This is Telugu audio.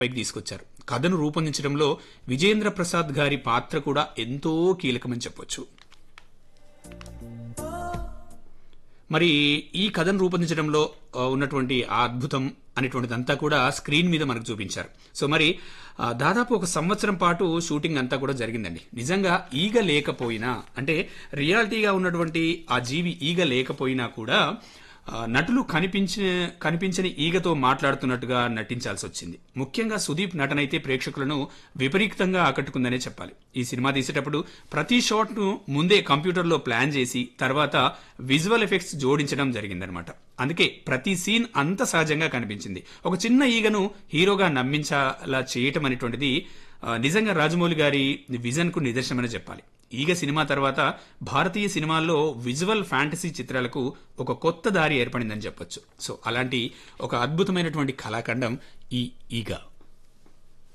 పైకి తీసుకొచ్చారు కథను రూపొందించడంలో విజేంద్ర ప్రసాద్ గారి పాత్ర కూడా ఎంతో కీలకమని చెప్పొచ్చు మరి ఈ కథను రూపొందించడంలో ఆ, ఉన్నటువంటి ఆ అద్భుతం అనేటువంటిదంతా కూడా స్క్రీన్ మీద మనకు చూపించారు సో మరి ఆ, దాదాపు ఒక సంవత్సరం పాటు షూటింగ్ అంతా కూడా జరిగిందండి నిజంగా ఈగ లేకపోయినా అంటే రియాలిటీగా ఉన్నటువంటి ఆ జీవి ఈగ లేకపోయినా కూడా ఆ, నటులు కనిపించిన కనిపించని ఈగతో మాట్లాడుతున్నట్టుగా నటించాల్సి వచ్చింది ముఖ్యంగా సుదీప్ నటనైతే ప్రేక్షకులను విపరీతంగా ఆకట్టుకుందనే చెప్పాలి ఈ సినిమా తీసేటప్పుడు ప్రతి షాట్ ను ముందే కంప్యూటర్లో ప్లాన్ చేసి తర్వాత విజువల్ ఎఫెక్ట్స్ జోడించడం జరిగిందనమాట అందుకే ప్రతి సీన్ అంత సహజంగా కనిపించింది ఒక చిన్న ఈగను హీరోగా నమ్మించాలా చేయటం అనేటువంటిది ఆ, నిజంగా రాజమౌళి గారి విజన్ కు నిదర్శనమని చెప్పాలి ఈగ సినిమా తర్వాత భారతీయ సినిమాల్లో విజువల్ ఫ్యాంటసీ చిత్రాలకు ఒక కొత్త దారి ఏర్పడిందని చెప్పొచ్చు సో అలాంటి ఒక అద్భుతమైనటువంటి కళాఖండం ఈ ఈగ